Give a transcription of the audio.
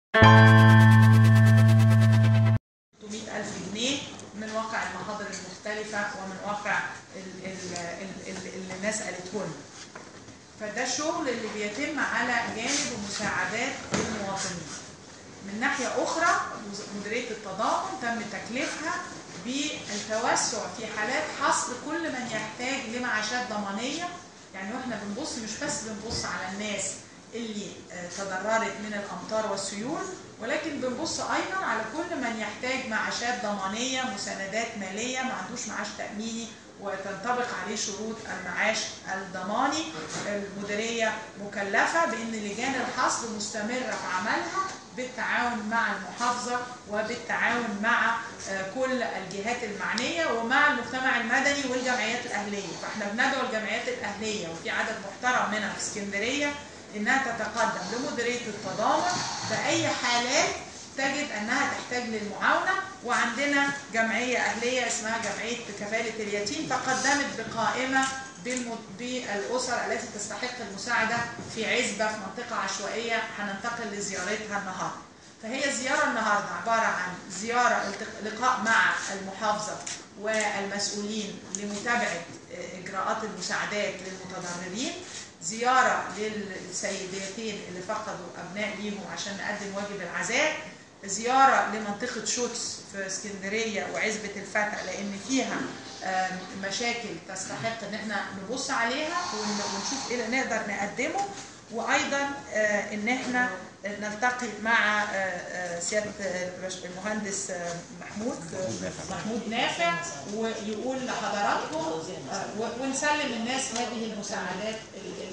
ألف جنيه من واقع المحاضر المختلفة ومن واقع ال- ال- ال- ال- اللي الناس قالته لنا فده الشغل اللي بيتم على جانب مساعدات المواطنين من ناحية أخرى مديرية التضامن تم تكليفها بالتوسع في حالات حصر كل من يحتاج لمعاشات ضمانية يعني واحنا بنبص مش بس بنبص على الناس اللي آه، تضررت من الأمطار والسيول ولكن بنبص أيضا على كل من يحتاج معاشات ضمانية مساندات مالية ما عندوش معاش تأميني وتنطبق عليه شروط المعاش الضماني المديرية مكلفة بأن لجان الحصر مستمرة في عملها بالتعاون مع المحافظة وبالتعاون مع آه، كل الجهات المعنية ومع المجتمع المدني والجمعيات الأهلية فاحنا بندعو الجمعيات الأهلية وفي عدد محترم منها في اسكندرية انها تتقدم لمديرية التضامن بأي حالات تجد انها تحتاج للمعاونه وعندنا جمعيه اهليه اسمها جمعيه كفاله اليتيم تقدمت بقائمه بالم- بالاسر التي تستحق المساعده في عزبه في منطقه عشوائيه هننتقل لزيارتها النهارده. فهي زياره النهارده عباره عن زياره التق- لقاء مع المحافظه والمسؤولين لمتابعه آه، اجراءات المساعدات للمتضررين زياره للسيدتين اللي فقدوا ابناء ليهم عشان نقدم واجب العزاء زياره لمنطقه شوتس في اسكندريه وعزبه الفتح لان فيها آم، مشاكل تستحق ان احنا نبص عليها ون- ونشوف ايه اللي نقدر نقدمه وايضا آه، ان احنا نلتقي مع آه، آه، سياده البش- المهندس آه، محمود آه، محمود نافع ويقول لحضراتكم آه، و- ونسلم الناس هذه المساعدات ال-